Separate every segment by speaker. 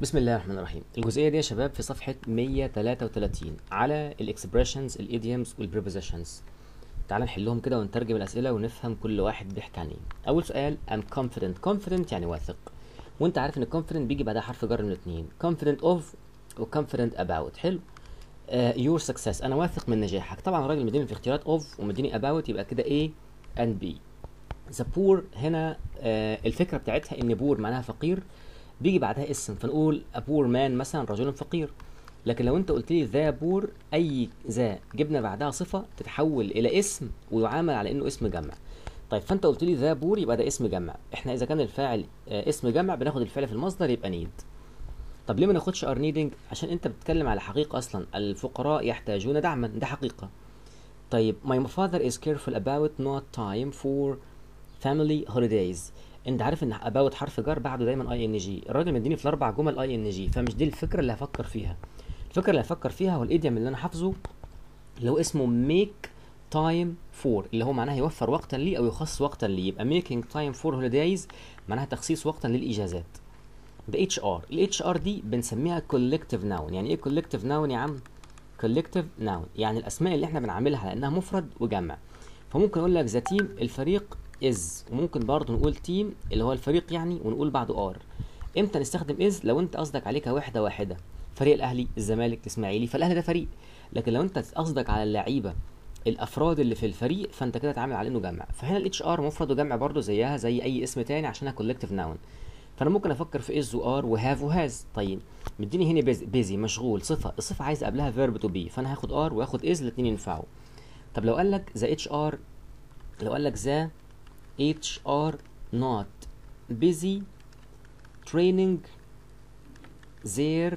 Speaker 1: بسم الله الرحمن الرحيم الجزئيه دي يا شباب في صفحه 133 على الاكسبريشنز الايديومز والبريبوزيشنز تعال نحلهم كده ونترجم الاسئله ونفهم كل واحد بيحكي عن ايه اول سؤال I'm confident confident يعني واثق وانت عارف ان confident بيجي بعدها حرف جر من الاثنين confident of و confident about حلو uh, your success انا واثق من نجاحك طبعا الراجل مديني في اختيارات of ومديني about يبقى كده A and B the poor هنا آه الفكره بتاعتها ان بور معناها فقير بيجي بعدها اسم فنقول a poor man مثلا رجل فقير لكن لو انت قلت لي ذا بور اي ذا جبنا بعدها صفه تتحول الى اسم ويعامل على انه اسم جمع طيب فانت قلت لي ذا بور يبقى ده اسم جمع احنا اذا كان الفاعل آه اسم جمع بناخد الفعل في المصدر يبقى نيد طب ليه ما ناخدش ار نيدنج عشان انت بتتكلم على حقيقه اصلا الفقراء يحتاجون دعما ده حقيقه طيب my father is careful about not time for family holidays انت عارف ان about حرف جر بعده دايما اي ان جي الراجل مديني في الاربع جمل اي ان جي فمش دي الفكره اللي هفكر فيها الفكره اللي هفكر فيها هو الايديوم اللي انا حافظه اللي هو اسمه make time for اللي هو معناها يوفر وقتا لي او يخصص وقتا لي يبقى making time for holidays معناها تخصيص وقتا للاجازات ده اتش ار الاتش ار دي بنسميها collective noun يعني ايه collective noun يا عم collective noun يعني الاسماء اللي احنا بنعملها على انها مفرد وجمع فممكن اقول لك ذا تيم الفريق از وممكن برضه نقول تيم اللي هو الفريق يعني ونقول بعده ار امتى نستخدم از لو انت قصدك عليه كوحده واحده فريق الاهلي الزمالك الاسماعيلي فالاهلي ده فريق لكن لو انت قصدك على اللعيبه الافراد اللي في الفريق فانت كده تعامل على انه جمع فهنا الاتش ار مفرد وجمع برضه زيها زي اي اسم تاني عشانها كولكتيف ناون فانا ممكن افكر في از وار وهاف وهاز طيب مديني هنا بيزي مشغول صفه الصفه عايز قبلها فيرب تو بي فانا هاخد ار واخد از الاثنين ينفعوا طب لو قال لك ذا اتش ار لو قال لك ذا اتش ار not busy training their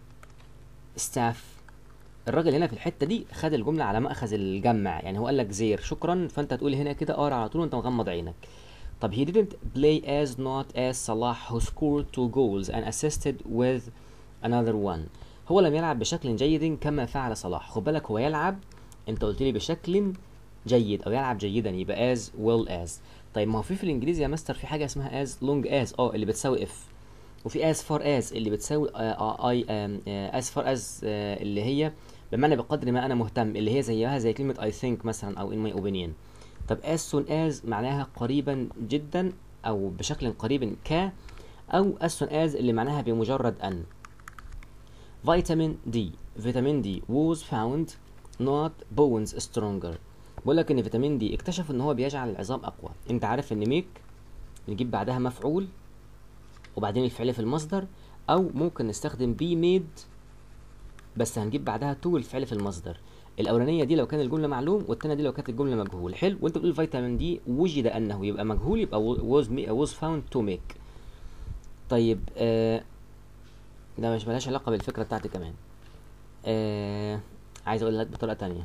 Speaker 1: staff الراجل هنا في الحته دي خد الجمله على مأخذ الجمع يعني هو قال لك زير شكرا فانت هتقول هنا كده ار على طول وانت مغمض عينك طب he didn't play as not as Salah who scored two goals and assisted with another one هو لم يلعب بشكل جيد كما فعل صلاح خد بالك هو يلعب انت قلت لي بشكل جيد او يلعب جيدا يبقى as well as طيب ما هو في في الانجليزي يا مستر في حاجه اسمها as long as اه اللي بتساوي if وفي as far as اللي بتساوي اي as far as آه اللي هي بمعنى بقدر ما انا مهتم اللي هي زيها زي كلمه I think مثلا او in my opinion طب as soon as معناها قريبا جدا او بشكل قريب ك او as soon as اللي معناها بمجرد ان فيتامين دي فيتامين دي was found not bones stronger بقول لك ان فيتامين دي اكتشف ان هو بيجعل العظام اقوى انت عارف ان ميك نجيب بعدها مفعول وبعدين الفعل في المصدر او ممكن نستخدم بي ميد بس هنجيب بعدها تو الفعل في المصدر الاولانيه دي لو كان الجمله معلوم والثانيه دي لو كانت الجمله مجهول حلو وانت بتقول فيتامين دي وجد انه يبقى مجهول يبقى was was found to make طيب آه ده مش ملهاش علاقه بالفكره بتاعتي كمان آه عايز اقول لك بطريقه تانية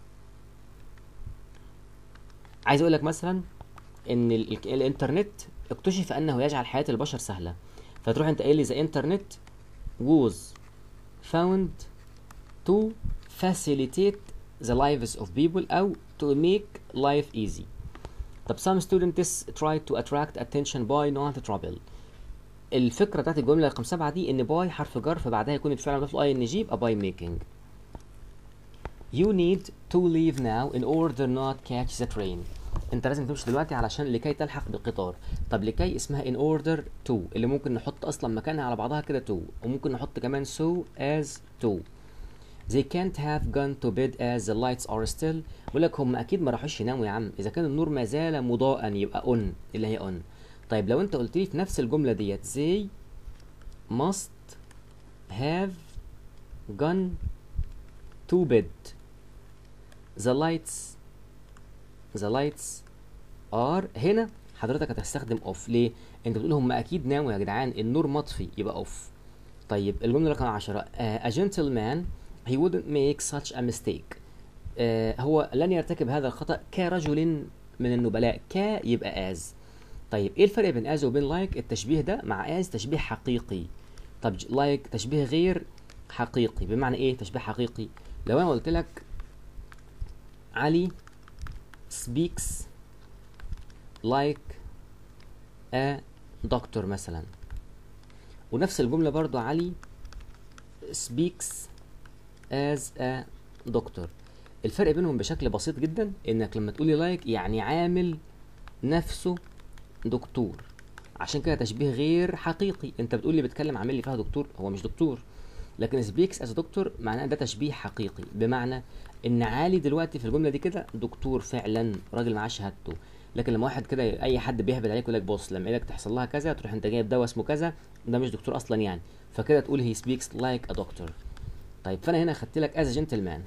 Speaker 1: عايز اقول لك مثلا ان ال ال الانترنت اكتشف انه يجعل حياه البشر سهله فتروح انت قايل لي the internet was found to facilitate the lives of people أو to make life easy. طب some students try to attract attention by not trouble. الفكرة بتاعت الجملة رقم سبعة دي إن باي حرف جر فبعدها يكون الفعل مضاف له اي ان جي يبقى باي making. You need to leave now in order not catch the train. انت لازم تمشي دلوقتي علشان لكي تلحق بالقطار طب لكي اسمها in order to اللي ممكن نحط اصلا مكانها على بعضها كده to وممكن نحط كمان so as to They can't have gone to bed as the lights are still بقول لك هم اكيد ما راحوش يناموا يا عم اذا كان النور ما زال مضاءا يبقى on اللي هي on طيب لو انت قلت لي في نفس الجمله ديت they must have gone to bed the lights the lights are هنا حضرتك هتستخدم off ليه انت بتقول هم اكيد ناموا يا جدعان النور مطفي يبقى off طيب الجمله رقم 10 uh, a gentleman he wouldn't make such a mistake آه هو لن يرتكب هذا الخطأ كرجل من النبلاء ك يبقى as طيب ايه الفرق بين as وبين like التشبيه ده مع as تشبيه حقيقي طب like تشبيه غير حقيقي بمعنى ايه تشبيه حقيقي لو انا قلت لك علي speaks like a doctor مثلا ونفس الجمله برضو علي speaks as a doctor الفرق بينهم بشكل بسيط جدا انك لما تقولي لايك يعني عامل نفسه دكتور عشان كده تشبيه غير حقيقي انت بتقول لي بتكلم عامل لي فيها دكتور هو مش دكتور لكن سبيكس از دكتور معناه ده تشبيه حقيقي بمعنى ان عالي دلوقتي في الجمله دي كده دكتور فعلا راجل معاه شهادته لكن لما واحد كده اي حد بيهبل عليك يقول لك بص لما ايدك تحصل لها كذا تروح انت جايب دواء اسمه كذا ده مش دكتور اصلا يعني فكده تقول هي سبيكس لايك ا دكتور طيب فانا هنا خدت لك از جنتلمان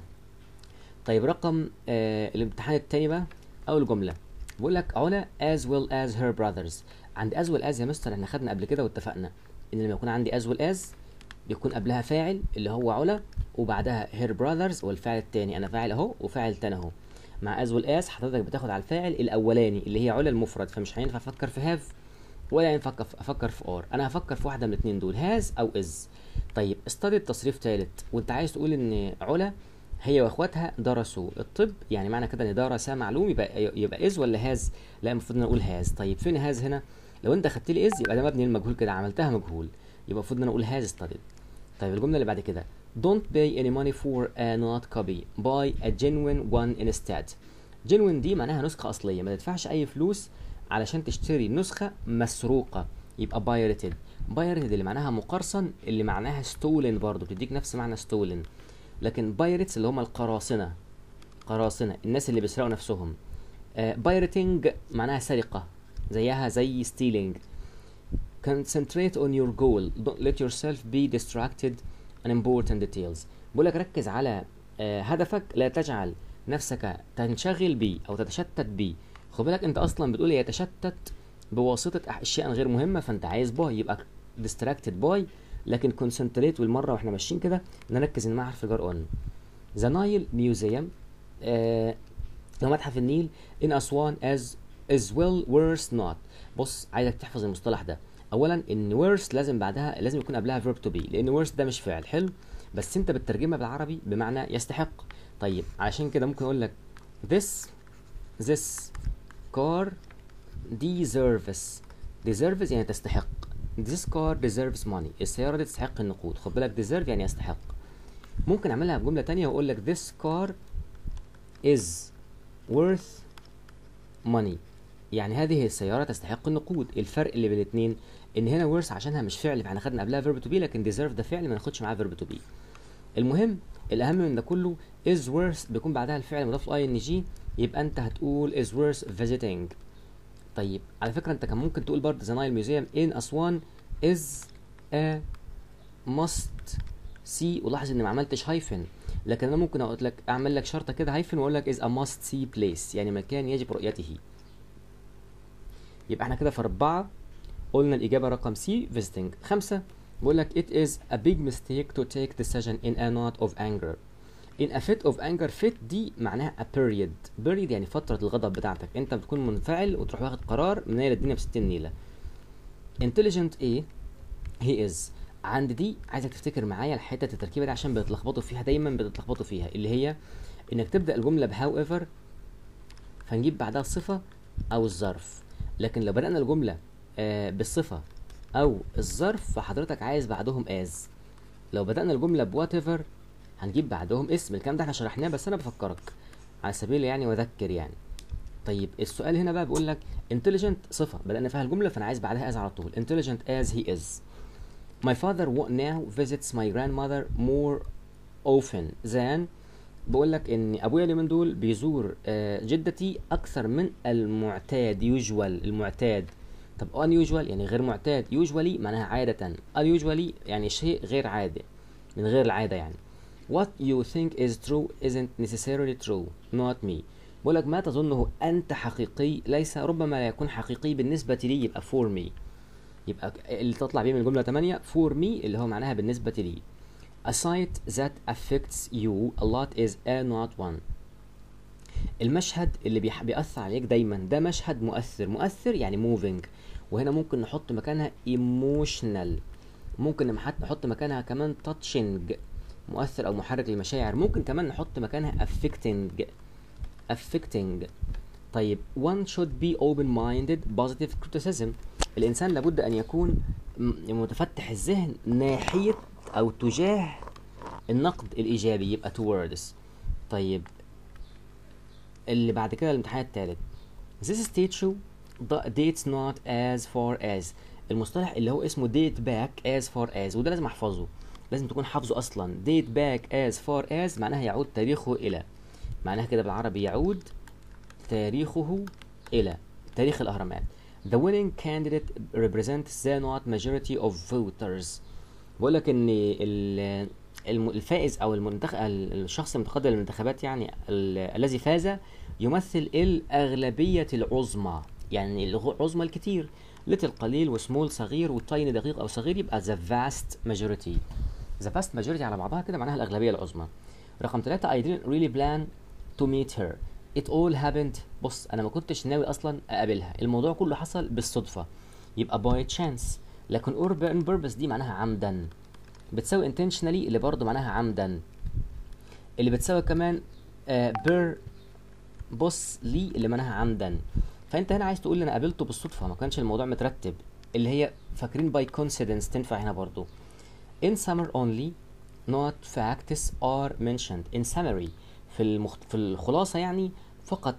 Speaker 1: طيب رقم آه الامتحان التاني بقى اول جمله بقول لك علا as well as her brothers عند as well as يا مستر احنا خدنا قبل كده واتفقنا ان لما يكون عندي as well as بيكون قبلها فاعل اللي هو علا وبعدها her brothers والفعل التاني انا فاعل اهو وفاعل تاني اهو مع as well as حضرتك بتاخد على الفاعل الاولاني اللي هي علا المفرد فمش هينفع افكر في have ولا ينفع افكر في or انا هفكر في واحده من الاثنين دول has او is طيب استدي تصريف ثالث وانت عايز تقول ان علا هي واخواتها درسوا الطب يعني معنى كده ان درس معلوم يبقى يبقى از ولا هاز لا المفروض ان اقول هاز طيب فين هاز هنا لو انت خدت لي از يبقى ده مبني للمجهول كده عملتها مجهول يبقى المفروض ان انا اقول هاز studied طيب الجمله اللي بعد كده don't pay any money for a not copy buy a genuine one instead genuine دي معناها نسخه اصليه ما تدفعش اي فلوس علشان تشتري نسخه مسروقه يبقى pirated pirated اللي معناها مقرصن اللي معناها stolen برضه بتديك نفس معنى stolen لكن بايرتس اللي هم القراصنه قراصنه الناس اللي بيسرقوا نفسهم بايرتنج معناها سرقه زيها زي stealing concentrate on your goal don't let yourself be distracted on important details بقول لك ركز على آه هدفك لا تجعل نفسك تنشغل بيه او تتشتت بيه خد بالك انت اصلا بتقول يتشتت بواسطه اشياء غير مهمه فانت عايز باي يبقى distracted باي لكن كونسنتريت والمره واحنا ماشيين كده نركز ان مع حرف الجر اون ذا نايل ميوزيوم لو متحف النيل ان اسوان از از ويل worse not بص عايزك تحفظ المصطلح ده اولا ان worse لازم بعدها لازم يكون قبلها verb to be لان worse ده مش فعل حلو بس انت بتترجمها بالعربي بمعنى يستحق طيب علشان كده ممكن اقول لك this this car deserves deserves يعني تستحق This car deserves money. السيارة دي تستحق النقود. خد بالك deserve يعني يستحق. ممكن أعملها بجملة تانية وأقول لك this car is worth money. يعني هذه السيارة تستحق النقود. الفرق اللي بين الاتنين إن هنا worth عشانها مش فعل فاحنا خدنا قبلها verb to be لكن deserve ده فعل ما ناخدش معاه verb to be. المهم الأهم من ده كله is worth بيكون بعدها الفعل مضاف ل ing يبقى أنت هتقول is worth visiting. طيب على فكره انت كان ممكن تقول برضه ذا نايل ميوزيوم ان اسوان از ا ماست سي ولاحظ اني ما عملتش هايفن لكن انا ممكن اقول لك اعمل لك شرطه كده هايفن واقول لك از ا ماست سي بليس يعني مكان يجب رؤيته يبقى احنا كده في اربعه قلنا الاجابه رقم سي فيزيتنج خمسه بقول لك it is a big mistake to take decision in a knot of anger in a fit of anger fit دي معناها a period period يعني فترة الغضب بتاعتك انت بتكون منفعل وتروح واخد قرار منيل الدنيا بستين نيلة intelligent ايه he is عند دي عايزك تفتكر معايا الحتة التركيبة دي عشان بتتلخبطوا فيها دايما بتتلخبطوا فيها اللي هي انك تبدأ الجملة ب however فنجيب بعدها الصفة او الظرف لكن لو بدأنا الجملة آه بالصفة او الظرف فحضرتك عايز بعدهم as لو بدأنا الجملة ب whatever هنجيب بعدهم اسم الكلام ده احنا شرحناه بس انا بفكرك على سبيل يعني واذكر يعني طيب السؤال هنا بقى بيقول لك intelligent صفه بدانا فيها الجمله فانا عايز بعدها as على طول intelligent as he is my father now visits my grandmother more often than بقول لك ان ابويا اليومين دول بيزور جدتي اكثر من المعتاد يوجوال المعتاد طب unusual يعني غير معتاد usually معناها عادة unusually يعني شيء غير عادي من غير العادة يعني What you think is true isn't necessarily true not me بقول لك ما تظنه أنت حقيقي ليس ربما لا يكون حقيقي بالنسبة لي يبقى for me يبقى اللي تطلع بيه من الجملة 8 for me اللي هو معناها بالنسبة لي A sight that affects you a lot is a not one المشهد اللي بيح... بيأثر عليك دايما ده مشهد مؤثر مؤثر يعني moving وهنا ممكن نحط مكانها emotional ممكن نحط مكانها كمان touching مؤثر او محرك للمشاعر ممكن كمان نحط مكانها affecting affecting طيب one should be open minded positive criticism الانسان لابد ان يكون م- متفتح الذهن ناحيه او تجاه النقد الايجابي يبقى towards طيب اللي بعد كده الامتحان الثالث This state show the- dates not as far as المصطلح اللي هو اسمه date back as far as وده لازم احفظه لازم تكون حافظه اصلا date back as far as معناها يعود تاريخه الى معناها كده بالعربي يعود تاريخه الى تاريخ الاهرامات The winning candidate represents the not majority of voters بقول لك ان ال- الم- الفائز او المنتخب الشخص المتقدم للانتخابات يعني ال- الذي فاز يمثل الاغلبيه العظمى يعني العظمى الكتير little قليل وسمول صغير وتايني دقيق او صغير يبقى the vast majority the vast majority على بعضها كده معناها الاغلبيه العظمى رقم ثلاثة I didn't really plan to meet her it all happened بص انا ما كنتش ناوي اصلا اقابلها الموضوع كله حصل بالصدفه يبقى by chance لكن urban purpose دي معناها عمدا بتساوي intentionally اللي برضه معناها عمدا اللي بتساوي كمان آه بير بص لي اللي معناها عمدا فانت هنا عايز تقول لي انا قابلته بالصدفه ما كانش الموضوع مترتب اللي هي فاكرين by coincidence تنفع هنا برضه in summer only not facts are mentioned in summary في المخ... في الخلاصه يعني فقط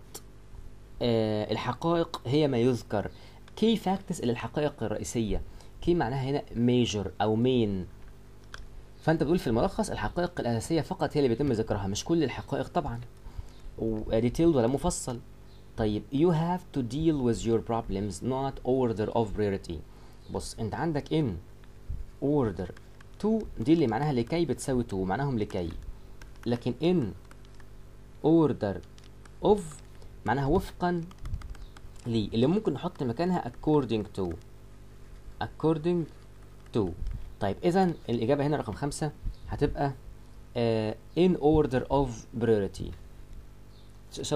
Speaker 1: آه الحقائق هي ما يذكر key facts اللي الحقائق الرئيسيه key معناها هنا major او main فانت بتقول في الملخص الحقائق الاساسيه فقط هي اللي بيتم ذكرها مش كل الحقائق طبعا وديتيلد ولا مفصل طيب you have to deal with your problems not order of priority بص انت عندك in order to دي اللي معناها لكي بتساوي to معناهم لكي لكن in order of معناها وفقا لي اللي ممكن نحط مكانها according to according to طيب اذا الاجابه هنا رقم خمسة هتبقى uh, in order of priority so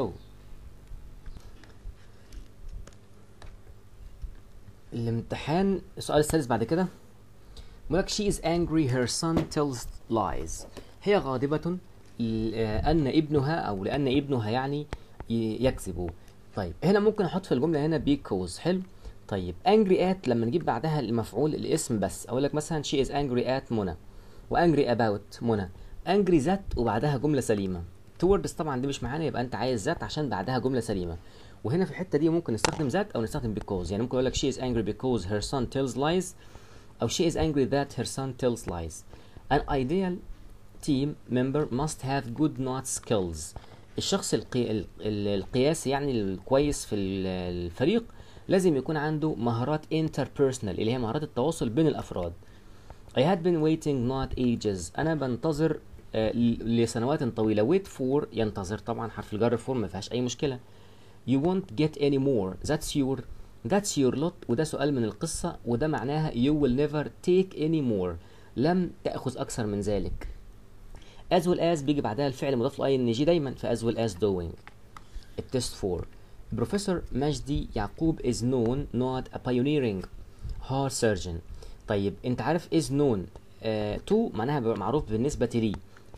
Speaker 1: الامتحان السؤال السادس بعد كده بيقول لك she is angry her son tells lies هي غاضبة لأن ابنها أو لأن ابنها يعني ي- يكذب طيب هنا ممكن أحط في الجملة هنا because حلو طيب angry at لما نجيب بعدها المفعول الاسم بس أقول لك مثلا she is angry at منى وangry about منى angry that وبعدها جملة سليمة towards طبعا دي مش معانا يبقى أنت عايز that عشان بعدها جملة سليمة وهنا في الحتة دي ممكن نستخدم that أو نستخدم because يعني ممكن أقول لك she is angry because her son tells lies أو she is angry that her son tells lies an ideal team member must have good not skills الشخص القي... ال- ال- القياسي يعني الكويس في ال- الفريق لازم يكون عنده مهارات interpersonal اللي هي مهارات التواصل بين الأفراد I had been waiting not ages أنا بنتظر آه، ل- لسنوات طويلة wait for ينتظر طبعا حرف الجر for ما فيهاش أي مشكلة you won't get any more that's your that's your lot وده سؤال من القصة وده معناها you will never take any more لم تأخذ أكثر من ذلك as well as بيجي بعدها الفعل مضاف ل ing دايما في as well as doing التست 4 بروفيسور مجدي يعقوب is known not a pioneering heart surgeon طيب انت عارف is known uh, to معناها بيبقى معروف بالنسبة لي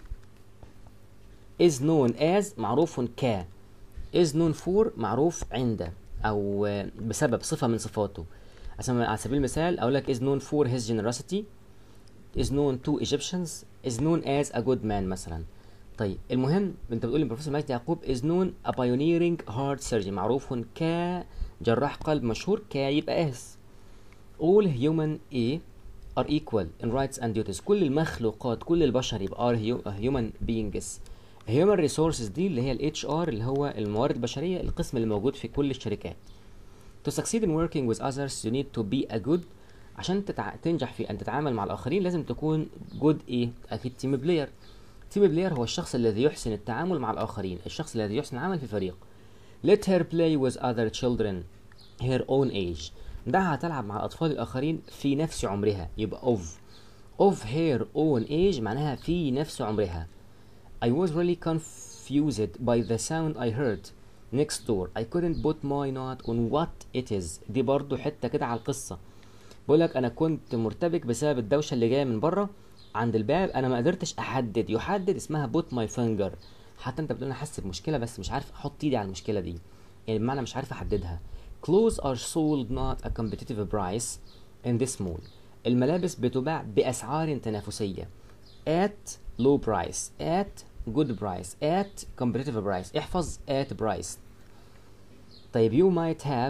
Speaker 1: is known as معروف ك is known for معروف عند او آه، بسبب صفة من صفاته عشان على سبيل المثال اقول لك is known for his generosity is known to Egyptians is known as a good man مثلا طيب المهم انت بتقول لي بروفيسور مجدي يعقوب is known a pioneering heart surgeon معروف كجراح قلب مشهور ك يبقى as all human a are equal in rights and duties كل المخلوقات كل البشر يبقى are hu- human beings human resources دي اللي هي ال HR اللي هو الموارد البشرية القسم اللي موجود في كل الشركات to succeed in working with others you need to be a good عشان تتع... تنجح في ان تتعامل مع الاخرين لازم تكون جود ايه اكيد تيم بلاير تيم بلاير هو الشخص الذي يحسن التعامل مع الاخرين الشخص الذي يحسن العمل في فريق let her play with other children her own age دعها تلعب مع الاطفال الاخرين في نفس عمرها يبقى of of her own age معناها في نفس عمرها I was really confused by the sound I heard next door I couldn't put my note on what it is دي برضو حتة كده على القصة بقول لك انا كنت مرتبك بسبب الدوشه اللي جايه من بره عند الباب انا ما قدرتش احدد يحدد اسمها بوت ماي فينجر حتى انت بتقول انا حاسس بمشكله بس مش عارف احط ايدي على المشكله دي يعني بمعنى مش عارف احددها clothes are sold not a competitive price in this mall الملابس بتباع بأسعار تنافسية at low price at good price at competitive price احفظ at price طيب you might have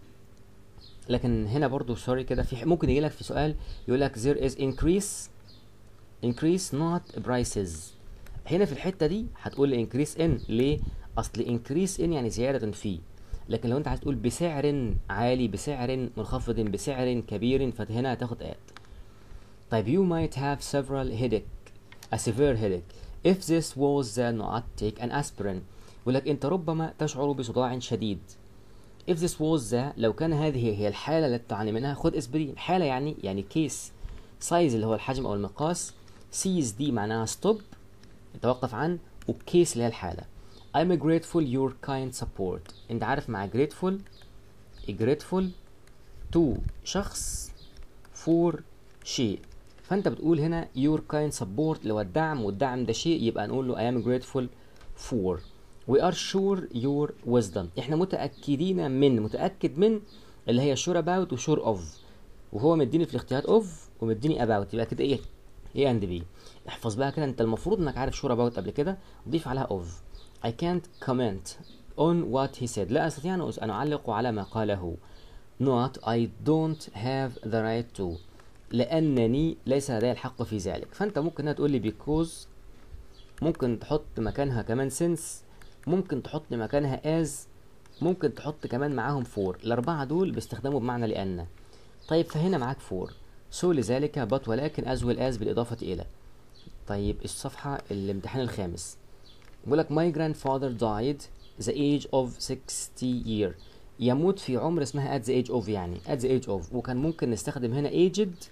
Speaker 1: لكن هنا برضو سوري كده في ممكن يجي لك في سؤال يقول لك there is increase increase not prices هنا في الحتة دي هتقول increase in ليه؟ أصل increase in يعني زيادة في لكن لو أنت عايز تقول بسعر عالي بسعر منخفض بسعر كبير فهنا هتاخد at طيب you might have several headache a severe headache if this was the not take an aspirin يقول لك أنت ربما تشعر بصداع شديد if this was the لو كان هذه هي الحالة التي تعاني منها خد اسبرين حالة يعني يعني كيس سايز اللي هو الحجم أو المقاس سيز دي معناها ستوب توقف عن وكيس اللي هي الحالة I'm grateful your kind support انت عارف مع grateful grateful to شخص for شيء فانت بتقول هنا your kind support اللي هو الدعم والدعم ده شيء يبقى نقول له I am grateful for we are sure your wisdom احنا متأكدين من متأكد من اللي هي sure about و sure of وهو مديني في الاختيارات of ومديني about يبقى كده ايه A and B احفظ بقى كده انت المفروض انك عارف sure about قبل كده ضيف عليها of I can't comment on what he said لا استطيع ان اعلق على ما قاله not I don't have the right to لانني ليس لدي الحق في ذلك فانت ممكن هنا تقول لي because ممكن تحط مكانها كمان since ممكن تحط مكانها as ممكن تحط كمان معاهم for الاربعه دول بيستخدموا بمعنى لان طيب فهنا معاك for so لذلك but ولكن as well as بالإضافة إلى طيب الصفحة الامتحان الخامس بيقول لك my grandfather died the age of 60 year يموت في عمر اسمها at the age of يعني at the age of وكان ممكن نستخدم هنا aged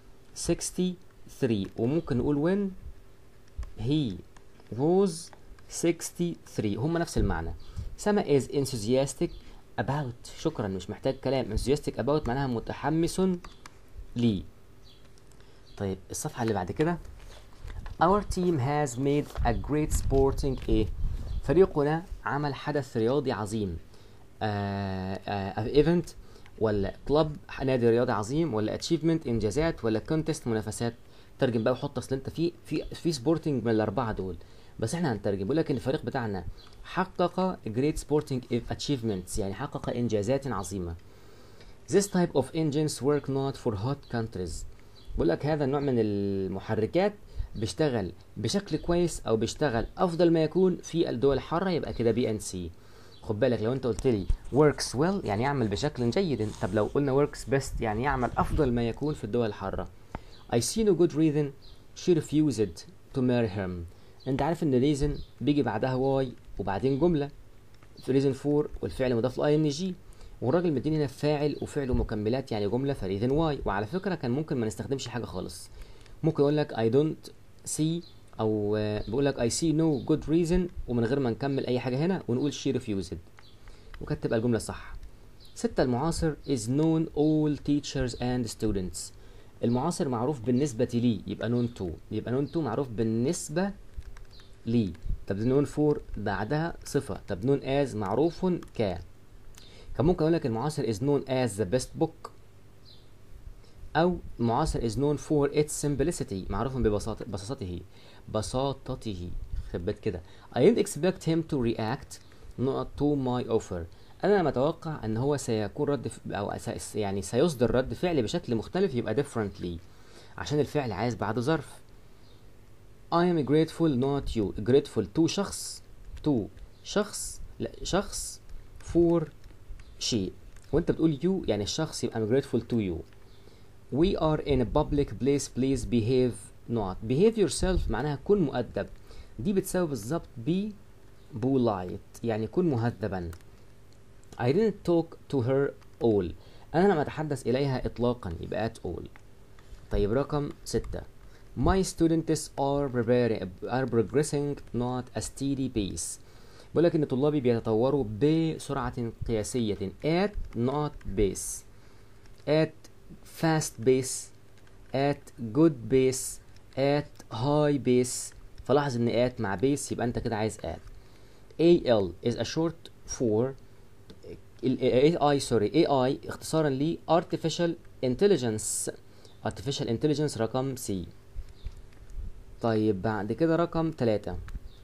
Speaker 1: 63 وممكن نقول when he was 63 هم نفس المعنى سما is enthusiastic about شكرا مش محتاج كلام enthusiastic about معناها متحمس لي طيب الصفحة اللي بعد كده Our team has made a great sporting ايه فريقنا عمل حدث رياضي عظيم آه آه ايفنت ولا كلب نادي رياضي عظيم ولا اتشيفمنت انجازات ولا كونتست منافسات ترجم بقى وحط اصل انت في في في سبورتنج من الاربعه دول بس احنا هنترجم بيقول لك ان الفريق بتاعنا حقق great sporting achievements يعني حقق انجازات عظيمه This type of engines work not for hot countries بيقول لك هذا النوع من المحركات بيشتغل بشكل كويس او بيشتغل افضل ما يكون في الدول الحاره يبقى كده بي ان سي خد بالك لو انت قلت لي works well يعني يعمل بشكل جيد طب لو قلنا works best يعني يعمل افضل ما يكون في الدول الحاره I see no good reason she refused to marry him انت عارف ان reason بيجي بعدها واي وبعدين جمله في reason for والفعل مضاف لاي ان جي والراجل مديني هنا فاعل وفعل ومكملات يعني جمله فريزن واي وعلى فكره كان ممكن ما نستخدمش حاجه خالص ممكن اقول لك I don't see او بقول لك I see no good reason ومن غير ما نكمل اي حاجه هنا ونقول she refused وكانت تبقى الجمله صح ستة المعاصر is known all teachers and students المعاصر معروف بالنسبة لي يبقى known to يبقى known to معروف بالنسبة لي طب known for بعدها صفة طب known as معروف ك كان ممكن اقول لك المعاصر is known as the best book او المعاصر is known for its simplicity معروف ببساطة بساطته بساطته خبت كده I didn't expect him to react not to my offer انا لم اتوقع ان هو سيكون رد ف... او سي... يعني سيصدر رد فعل بشكل مختلف يبقى differently عشان الفعل عايز بعد ظرف I am grateful not you grateful to شخص to شخص لا شخص for شيء وانت بتقول you يعني الشخص يبقى I'm grateful to you we are in a public place please behave not behave yourself معناها كن مؤدب دي بتساوي بالظبط be polite يعني كن مهذبا I didn't talk to her all أنا لم أتحدث إليها إطلاقا يبقى at all طيب رقم ستة My students are preparing are progressing not a steady pace بقول لك إن طلابي بيتطوروا بسرعة قياسية at not pace at fast pace at good pace at high pace فلاحظ إن at مع pace يبقى أنت كده عايز at AL is a short for ال AI سوري AI اختصارا ل Artificial Intelligence Artificial Intelligence رقم C طيب بعد كده رقم تلاتة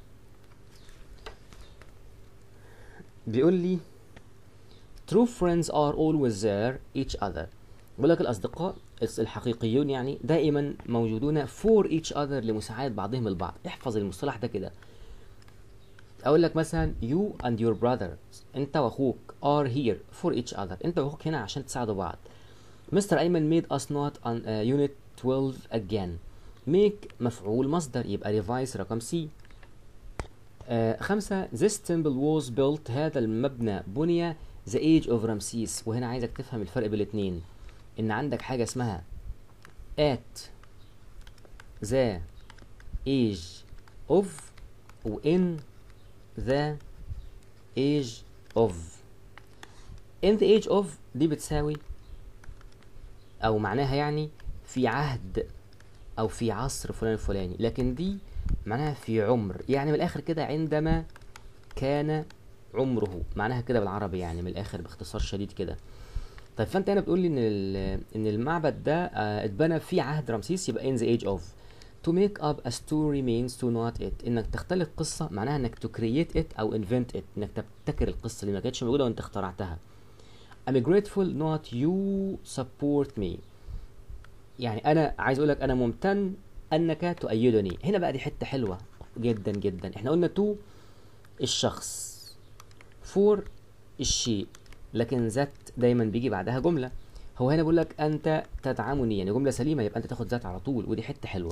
Speaker 1: بيقول لي True friends are always there each other بيقول لك الأصدقاء الحقيقيون يعني دائما موجودون for each other لمساعدة بعضهم البعض احفظ المصطلح ده كده اقول لك مثلا you and your brothers انت واخوك are here for each other انت واخوك هنا عشان تساعدوا بعض مستر ايمن made us not on uh, unit 12 again make مفعول مصدر يبقى revise رقم C آه خمسة this temple was built هذا المبنى بني the age of Ramses وهنا عايزك تفهم الفرق بين الاتنين ان عندك حاجة اسمها at the age of و in the age of in the age of دي بتساوي او معناها يعني في عهد او في عصر فلان الفلاني لكن دي معناها في عمر يعني من الاخر كده عندما كان عمره معناها كده بالعربي يعني من الاخر باختصار شديد كده طيب فانت هنا بتقول لي ان ان المعبد ده آه اتبنى في عهد رمسيس يبقى in the age of to make up a story means to not it انك تختلق قصه معناها انك to create it او invent it انك تبتكر القصه اللي ما كانتش موجوده وانت اخترعتها I'm grateful not you support me يعني انا عايز اقول لك انا ممتن انك تؤيدني هنا بقى دي حته حلوه جدا جدا احنا قلنا تو الشخص فور الشيء لكن ذات دايما بيجي بعدها جمله هو هنا بيقول لك انت تدعمني يعني جمله سليمه يبقى انت تاخد ذات على طول ودي حته حلوه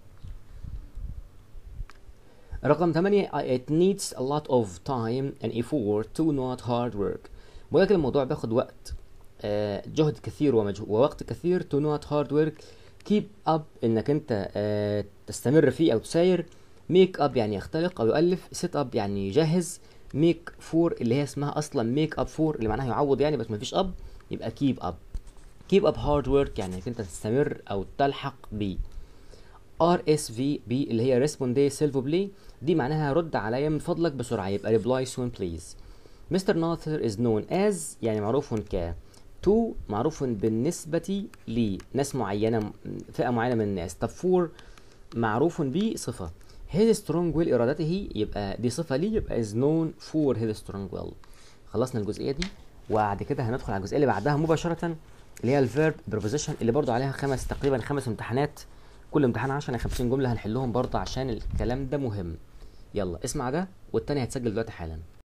Speaker 1: رقم 8 it needs a lot of time and effort to not hard work بقول لك الموضوع بياخد وقت آه جهد كثير ومجهود ووقت كثير to not hard work keep up انك انت آه تستمر فيه او تساير make up يعني يختلق او يؤلف set up يعني يجهز make for اللي هي اسمها اصلا make up for اللي معناها يعوض يعني بس مفيش up يبقى keep up keep up hard work يعني انك انت تستمر او تلحق ب RSV B اللي هي respondez s'il vous plaît دي معناها رد عليا من فضلك بسرعة يبقى reply soon please Mr. Noether is known as يعني معروف ك to معروف بالنسبة لناس معينة فئة معينة من الناس طب for معروف ب صفة his strong will إرادته يبقى دي صفة ليه يبقى is known for his strong will خلصنا الجزئية دي وبعد كده هندخل على الجزئية اللي بعدها مباشرة اللي هي الفيرب preposition اللي برضو عليها خمس تقريبا خمس امتحانات كل امتحان 10 يعني 50 جملة هنحلهم برضه عشان الكلام ده مهم يلا اسمع ده والتاني هيتسجل دلوقتي حالا